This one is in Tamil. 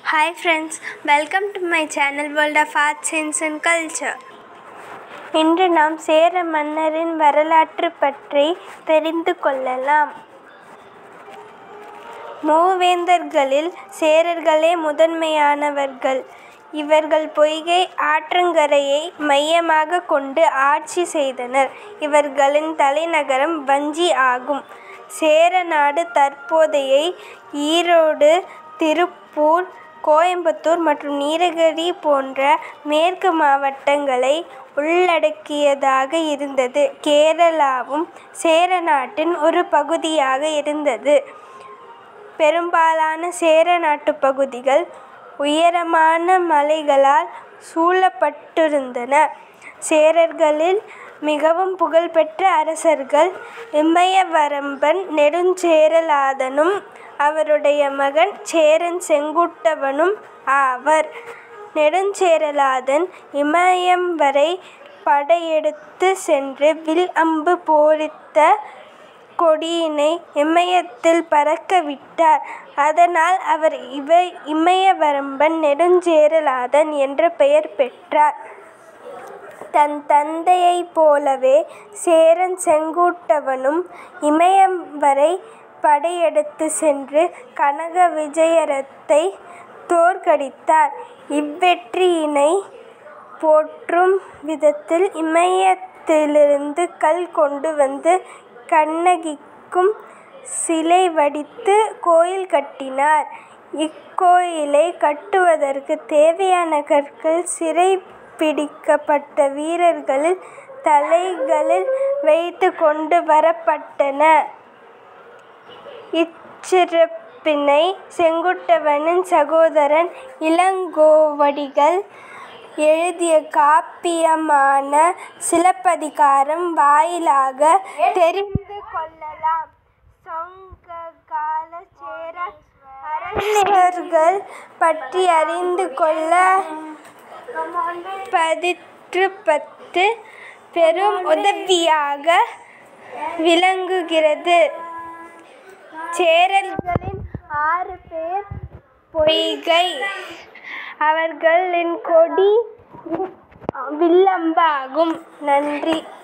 hi friends welcome to my channel world of art science and culture இன்று நாம் சேர மன்னரின் வரலாற்று பற்றி தெரிந்து கொள்ளலாம் மூவேந்தர்களில் சேரர்களே முதன்மையானவர்கள் இவர்கள் பொய்கை ஆற்றங்கரையை மையமாக கொண்டு ஆட்சி செய்தனர் இவர்களின் தலைநகரம் வஞ்சி ஆகும் சேரநாடு தற்போதைய ஈரோடு திருப்பூர் கோயம்புத்தூர் மற்றும் நீலகிரி போன்ற மேற்கு மாவட்டங்களை உள்ளடக்கியதாக இருந்தது கேரளாவும் சேரநாட்டின் ஒரு பகுதியாக இருந்தது பெரும்பாலான சேர நாட்டுப் பகுதிகள் உயரமான மலைகளால் சூழப்பட்டிருந்தன சேரர்களில் மிகவும் புகழ்பெற்ற அரசர்கள் இமயவரம்பன் நெடுஞ்சேரலாதனும் அவருடைய மகன் சேரன் செங்குட்டுவனும் ஆவர் நெடுஞ்சேரலாதன் இமயம் வரை படையெடுத்து சென்று வில் அம்பு பொறித்த கொடியினை இமயத்தில் பறக்க விட்டார் அதனால் அவர் இவ இமயவரம்பன் நெடுஞ்சேரலாதன் என்ற பெயர் பெற்றார் தன் தந்தையைப் போலவே சேரன் செங்குட்டுவனும் இமயம் வரை படையெடுத்து சென்று கனக விஜயரத்தை தோற்கடித்தார் இவ்வெற்றியினை போற்றும் விதத்தில் இமயத்திலிருந்து கல் கொண்டு வந்து கண்ணகிக்கும் சிலை வடித்து கோயில் கட்டினார் இக்கோயிலை கட்டுவதற்கு தேவையான கற்கள் சிறைப்பிடிக்கப்பட்ட வீரர்களின் தலைகளில் வைத்து கொண்டு வரப்பட்டன இச்சிறப்பினை செங்குட்டுவனின் சகோதரன் இளங்கோவடிகள் எழுதிய காப்பியமான சிலப்பதிகாரம் வாயிலாக தெரிந்து கொள்ளலாம் சங்ககால சேர அரசர்கள் பற்றி அறிந்து கொள்ள பதிற்று பத்து பெரும் உதவியாக விளங்குகிறது சேரர்களின் ஆறு பேர் பொய்கை அவர்களின் கொடி வில்லம்பு ஆகும் நன்றி